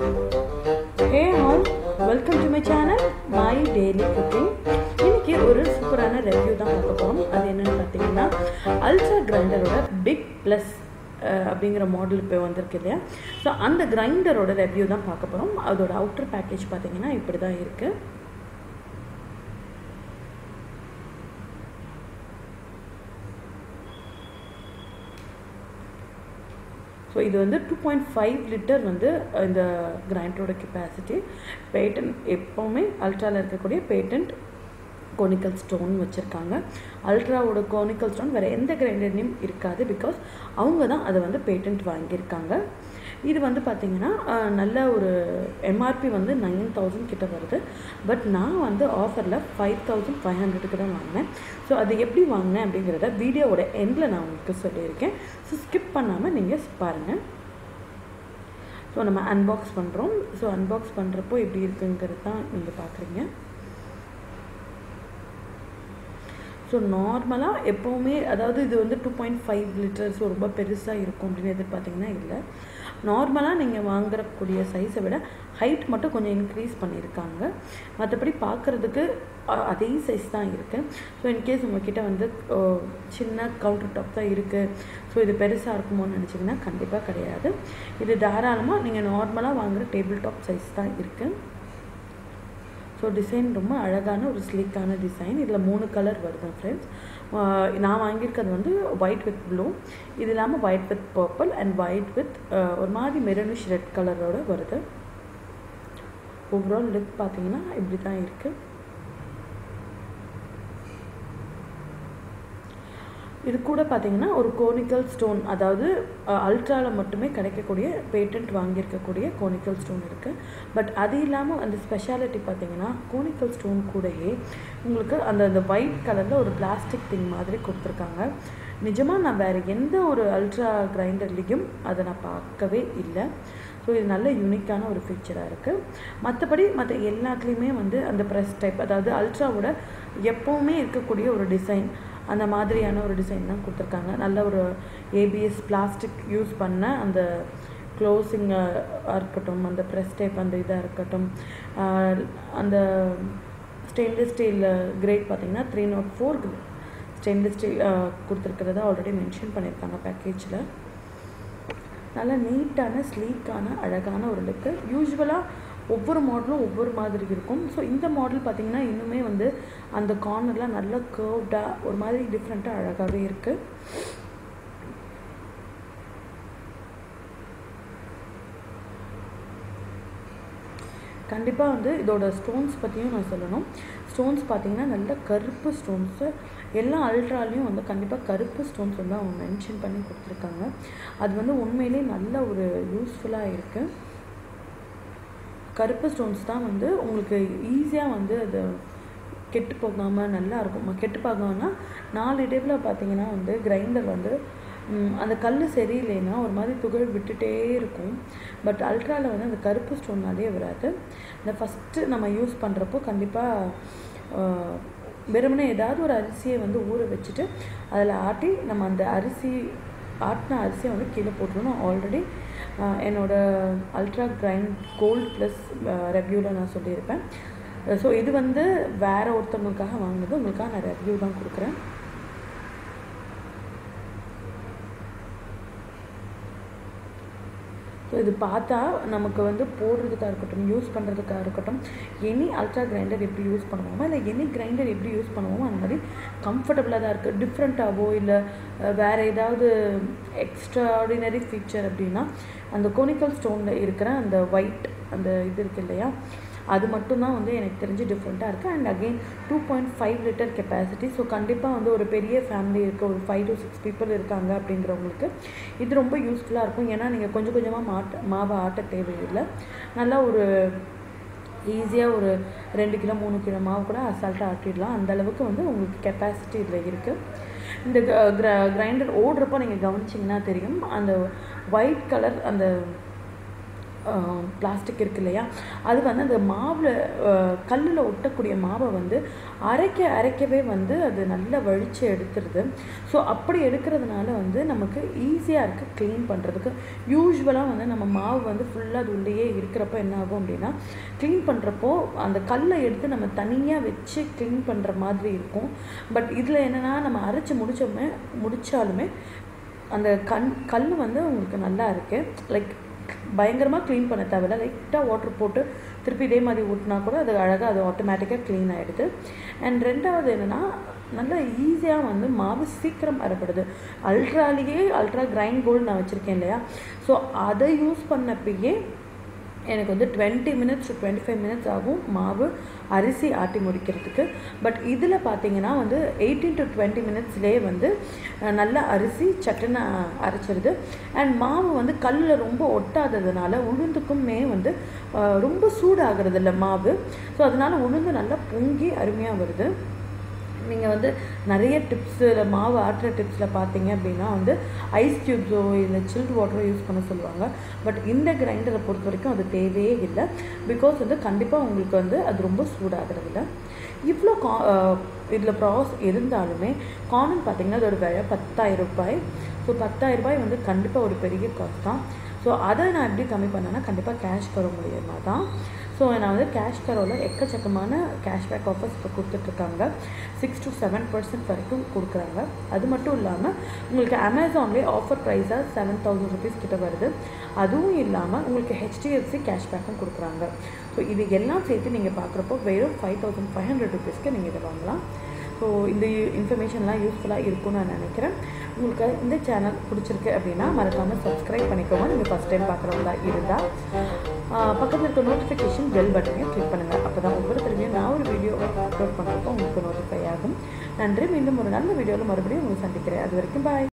hey all welcome to my channel my daily cooking இன்னைக்கு ஒரு சூப்பரான ரெவ்யூ தான் பார்க்க போகிறோம் அது என்னென்னு பார்த்தீங்கன்னா அல்ட்ரா கிரைண்டரோட பிக் ப்ளஸ் அப்படிங்கிற மாடல் இப்போ வந்திருக்கு இல்லையா ஸோ அந்த கிரைண்டரோட ரெவ்யூ தான் பார்க்க போகிறோம் அதோட அவுட்டர் பேக்கேஜ் பார்த்தீங்கன்னா இப்படி தான் இருக்குது ஸோ இது வந்து டூ பாயிண்ட் ஃபைவ் லிட்டர் வந்து இந்த கிரைண்டரோட கெப்பாசிட்டி பேட்டன்ட் எப்போவுமே அல்ட்ராவில் இருக்கக்கூடிய பேட்டன்ட் கோனிக்கல் ஸ்டோன் வச்சுருக்காங்க அல்ட்ராவோட கோனிக்கல் ஸ்டோன் வேறு எந்த கிரைண்டர்லையும் இருக்காது பிகாஸ் அவங்க தான் அதை வந்து பேட்டன்ட் வாங்கியிருக்காங்க இது வந்து பார்த்திங்கன்னா நல்ல ஒரு எம்ஆர்பி வந்து நைன் தௌசண்ட் கிட்ட வருது பட் நான் வந்து ஆஃபரில் ஃபைவ் தௌசண்ட் ஃபைவ் ஹண்ட்ரடுக்கு தான் வாங்கினேன் ஸோ அது எப்படி வாங்கினேன் அப்படிங்கிறத வீடியோவோட எண்டில் நான் உங்களுக்கு சொல்லியிருக்கேன் ஸோ ஸ்கிப் பண்ணாமல் நீங்கள் பாருங்கள் ஸோ நம்ம அன்பாக்ஸ் பண்ணுறோம் ஸோ அன்பாக்ஸ் பண்ணுறப்போ எப்படி இருக்குங்கிறது தான் நீங்கள் பார்க்குறீங்க ஸோ நார்மலாக எப்போவுமே அதாவது இது வந்து டூ பாயிண்ட் ஃபைவ் லிட்டர்ஸ் ரொம்ப பெருசாக இருக்கும் அப்படின்னு எதிர்பார்த்திங்கன்னா இல்லை நார்மலாக நீங்கள் வாங்குறக்கூடிய சைஸை விட ஹைட் மட்டும் கொஞ்சம் இன்க்ரீஸ் பண்ணியிருக்காங்க மற்றபடி பார்க்குறதுக்கு அதே சைஸ் தான் இருக்குது ஸோ இன்கேஸ் உங்ககிட்ட வந்து சின்ன கவுண்டர் டாப் தான் இருக்குது ஸோ இது பெருசாக இருக்குமோன்னு நினச்சிங்கன்னா கண்டிப்பாக கிடையாது இது தாராளமாக நீங்கள் நார்மலாக வாங்குகிற டேபிள் டாப் சைஸ் தான் இருக்குது ஸோ டிசைன் ரொம்ப அழகான ஒரு ஸ்லீக்கான டிசைன் இதில் மூணு கலர் வருது ஃப்ரெண்ட்ஸ் நான் வாங்கியிருக்கிறது வந்து ஒயிட் வித் ப்ளூ இது இல்லாமல் white with purple and white with ஒரு மாதிரி மெரனிஷ் ரெட் கலரோட வருது ஓவரால் லுக் பார்த்தீங்கன்னா இப்படி தான் இருக்குது இது கூட பார்த்தீங்கன்னா ஒரு கோனிக்கல் ஸ்டோன் அதாவது அல்ட்ராவில் மட்டுமே கிடைக்கக்கூடிய பேட்டன்ட் வாங்கியிருக்கக்கூடிய கோனிக்கல் ஸ்டோன் இருக்குது பட் அது இல்லாமல் அந்த ஸ்பெஷாலிட்டி பார்த்தீங்கன்னா கோனிக்கல் ஸ்டோன் கூடயே உங்களுக்கு அந்த அந்த ஒயிட் கலரில் ஒரு பிளாஸ்டிக் திங் மாதிரி கொடுத்துருக்காங்க நிஜமாக நான் வேறு எந்த ஒரு அல்ட்ரா கிரைண்டர்லேயும் அதை நான் பார்க்கவே இல்லை ஸோ இது நல்ல யூனிக்கான ஒரு ஃபீச்சராக இருக்குது மற்றபடி மற்ற எல்லாத்துலேயுமே வந்து அந்த ப்ரெஸ் டைப் அதாவது அல்ட்ராவோட எப்போவுமே இருக்கக்கூடிய ஒரு டிசைன் அந்த மாதிரியான ஒரு டிசைன் தான் கொடுத்துருக்காங்க நல்ல ஒரு ஏபிஎஸ் பிளாஸ்டிக் யூஸ் பண்ண அந்த க்ளோஸிங்காக இருக்கட்டும் அந்த ப்ரெஸ் டைப் அந்த இதாக இருக்கட்டும் அந்த ஸ்டெயின்லெஸ் ஸ்டீல் கிரேட் பார்த்திங்கன்னா three nought four stainless steel கொடுத்துருக்கிறத ஆல்ரெடி மென்ஷன் பண்ணியிருக்காங்க பேக்கேஜில் நல்ல நீட்டான ஸ்லீக்கான அழகான ஒரு லுக்கு யூஸ்வலாக ஒவ்வொரு மாடலும் ஒவ்வொரு மாதிரி இருக்கும் ஸோ இந்த மாடல் பார்த்திங்கன்னா இன்னுமே வந்து அந்த கார்னர்லாம் நல்ல கேர்வ்டாக ஒரு மாதிரி டிஃப்ரெண்ட்டாக அழகாகவே இருக்குது கண்டிப்பாக வந்து இதோட ஸ்டோன்ஸ் பற்றியும் நான் சொல்லணும் ஸ்டோன்ஸ் பார்த்திங்கன்னா நல்ல கருப்பு ஸ்டோன்ஸு எல்லா அல்ட்ராலையும் வந்து கண்டிப்பாக கருப்பு ஸ்டோன்ஸ் வந்து அவங்க மென்ஷன் பண்ணி கொடுத்துருக்காங்க அது வந்து உண்மையிலே நல்ல ஒரு யூஸ்ஃபுல்லாக இருக்குது கருப்பு ஸ்டோன்ஸ் தான் வந்து உங்களுக்கு ஈஸியாக வந்து அது கெட்டு போகாமல் நல்லா இருக்கும் கெட்டு போகாமன்னா நாலு டேபிள் பார்த்தீங்கன்னா வந்து கிரைண்டர் வந்து அந்த கல் சரியில்லைன்னா ஒரு மாதிரி துகள் விட்டுட்டே இருக்கும் பட் அல்ட்ராவில் வந்து அந்த கருப்பு ஸ்டோன்னாலே வராது இந்த ஃபஸ்ட்டு நம்ம யூஸ் பண்ணுறப்போ கண்டிப்பாக வெறுமனே ஏதாவது ஒரு அரிசியை வந்து ஊற வச்சுட்டு அதில் ஆட்டி நம்ம அந்த அரிசி ஆட்டின அரிசியை வந்து கீழே போட்டுருணும் ஆல்ரெடி என்னோடய அல்ட்ரா கிரைண்ட் கோல்ட் ப்ளஸ் ரெவ்யூவில் நான் சொல்லியிருப்பேன் ஸோ இது வந்து வேறு ஒருத்தவங்களுக்காக வாங்கினது உங்களுக்காக நான் ரெவ்யூ தான் கொடுக்குறேன் ஸோ இது பார்த்தா நமக்கு வந்து போடுறதுக்காக இருக்கட்டும் யூஸ் பண்ணுறதுக்காக இருக்கட்டும் எனி அல்ட்ரா கிரைண்டர் எப்படி யூஸ் பண்ணுவோமோ இல்லை எனி கிரைண்டர் எப்படி யூஸ் பண்ணுவோமோ அந்த மாதிரி கம்ஃபர்டபுளாக தான் இருக்குது டிஃப்ரெண்ட்டாகவோ இல்லை வேறு ஏதாவது எக்ஸ்ட்ராடினரி ஃபீச்சர் அப்படின்னா அந்த கோனிக்கல் ஸ்டோனில் இருக்கிற அந்த ஒயிட் அந்த இது இருக்குது இல்லையா அது மட்டும்தான் வந்து எனக்கு தெரிஞ்சு டிஃப்ரெண்ட்டாக இருக்குது and again two point five litre capacity so கண்டிப்பாக வந்து ஒரு பெரிய ஃபேமிலி இருக்குது ஒரு ஃபைவ் டு சிக்ஸ் பீப்புள் இருக்காங்க அப்படிங்கிறவங்களுக்கு இது ரொம்ப யூஸ்ஃபுல்லாக இருக்கும் ஏன்னா நீங்கள் கொஞ்சம் கொஞ்சமாக மாட்ட மாவை ஆட்ட தேவையில்லை நல்லா ஒரு ஈஸியாக ஒரு ரெண்டு கிலோ மூணு கிலோ மாவு கூட அசால்ட்டாக ஆட்டிடலாம் அந்த அளவுக்கு வந்து உங்களுக்கு கெப்பாசிட்டி இதில் இருக்குது இந்த கிரைண்டர் ஓடுறப்போ நீங்கள் கவனிச்சிங்கன்னா தெரியும் அந்த ஒயிட் கலர் அந்த பிளாஸ்டிக் இருக்கு இல்லையா அது வந்து அந்த மாவில் கல்லில் ஒட்டக்கூடிய மாவை வந்து அரைக்க அரைக்கவே வந்து அது நல்லா வழித்து எடுத்துருது ஸோ அப்படி எடுக்கிறதுனால வந்து நமக்கு ஈஸியாக இருக்குது க்ளீன் பண்ணுறதுக்கு யூஸ்வலாக வந்து நம்ம மாவு வந்து ஃபுல்லாக அது உள்ளேயே இருக்கிறப்ப என்ன ஆகும் அப்படின்னா க்ளீன் பண்ணுறப்போ அந்த கல்லை எடுத்து நம்ம தனியாக வச்சு க்ளீன் பண்ணுற மாதிரி இருக்கும் பட் இதில் என்னென்னா நம்ம அரைச்சி முடிச்சோமே முடித்தாலுமே அந்த கண் கல் வந்து உங்களுக்கு நல்லா இருக்குது லைக் பயங்கரமாக க்ளீன் பண்ண தேவையில்ல லைட்டாக வாட்டர் போட்டு திருப்பி இதே மாதிரி ஊட்டினா கூட அது அழகாக அது ஆட்டோமேட்டிக்காக க்ளீன் ஆகிடுது அண்ட் ரெண்டாவது என்னென்னா நல்லா ஈஸியாக வந்து மாவு சீக்கிரம் அரைப்படுது அல்ட்ராலேயே அல்ட்ரா கிரைண்ட் கோல்டு நான் வச்சுருக்கேன் இல்லையா ஸோ அதை யூஸ் பண்ணப்பயே எனக்கு வந்து twenty minutes to twenty five minutes ஆகும் மாவு அரிசி ஆட்டி முடிக்கிறதுக்கு பட் இதில் பார்த்தீங்கன்னா வந்து எயிட்டீன் டு டுவெண்ட்டி மினிட்ஸ்லேயே வந்து நல்லா அரிசி சட்டுன்னு அரைச்சிருது அண்ட் மாவு வந்து கல்லில் ரொம்ப ஒட்டாததுனால உளுந்துக்குமே வந்து ரொம்ப சூடாகிறது இல்லை மாவு ஸோ அதனால் உளுந்து நல்லா பொங்கி அருமையாக வருது நீங்கள் வந்து நிறைய டிப்ஸில் மாவு ஆட்டுற டிப்ஸில் பார்த்தீங்க அப்படின்னா வந்து ஐஸ் க்யூப்ஸோ இல்லை சில்ட் வாட்டரோ யூஸ் பண்ண சொல்லுவாங்க பட் இந்த கிரைண்டரை பொறுத்த வரைக்கும் அது தேவையே இல்லை பிகாஸ் வந்து கண்டிப்பாக உங்களுக்கு வந்து அது ரொம்ப சூடாகிறது இல்லை இவ்வளோ கா இதில் ப்ராஸ் இருந்தாலுமே காமன் பார்த்தீங்கன்னா அதோட விலை பத்தாயிரம் ரூபாய் ஸோ பத்தாயிரம் ரூபாய் வந்து கண்டிப்பாக ஒரு பெரிய காஸ்ட் தான் ஸோ அதை நான் எப்படி கம்மி பண்ணேன்னா கண்டிப்பாக கேஷ் தர மூலியமாக தான் ஸோ நான் வந்து கேஷ் கரோவில் எக்கச்சக்கமான கேஷ்பேக் ஆஃபர்ஸ் இப்போ கொடுத்துட்ருக்காங்க சிக்ஸ் டு செவன் பர்சன்ட் வரைக்கும் கொடுக்குறாங்க அது மட்டும் இல்லாமல் உங்களுக்கு அமேசான்லேயே ஆஃபர் ப்ரைஸாக செவன் தௌசண்ட் ருபீஸ் கிட்ட வருது அதுவும் இல்லாமல் உங்களுக்கு ஹெச்டிஎஃப்சி கேஷ்பேக்கும் கொடுக்குறாங்க ஸோ இது எல்லாம் சேர்த்து நீங்கள் பார்க்குறப்போ வெறும் ஃபைவ் தௌசண்ட் ஃபைவ் ஹண்ட்ரட் ருபீஸ்க்கு நீங்கள் இதை வாங்கலாம் ஸோ இந்த இன்ஃபர்மேஷன்லாம் யூஸ்ஃபுல்லாக இருக்கும்னு நான் நினைக்கிறேன் உங்களுக்கு இந்த சேனல் பிடிச்சிருக்கு அப்படின்னா மறக்காமல் சப்ஸ்கிரைப் பண்ணிக்கோங்க நீங்கள் ஃபஸ்ட் டைம் பார்க்குறவங்களா இருந்தால் பக்கத்தில் இருக்க நோட்டிஃபிகேஷன் பெல் பட்டனையும் கிளிக் பண்ணுங்கள் அப்போ தான் ஒவ்வொரு தடவையும் நான் ஒரு வீடியோ அப்லோட் பண்ணுறப்போ உங்களுக்கு நோட்டிஃபை ஆகும் நன்றி மீண்டும் ஒரு நல்ல வீடியோவில் மறுபடியும் உங்களை சந்திக்கிறேன் அது வரைக்கும் பாய்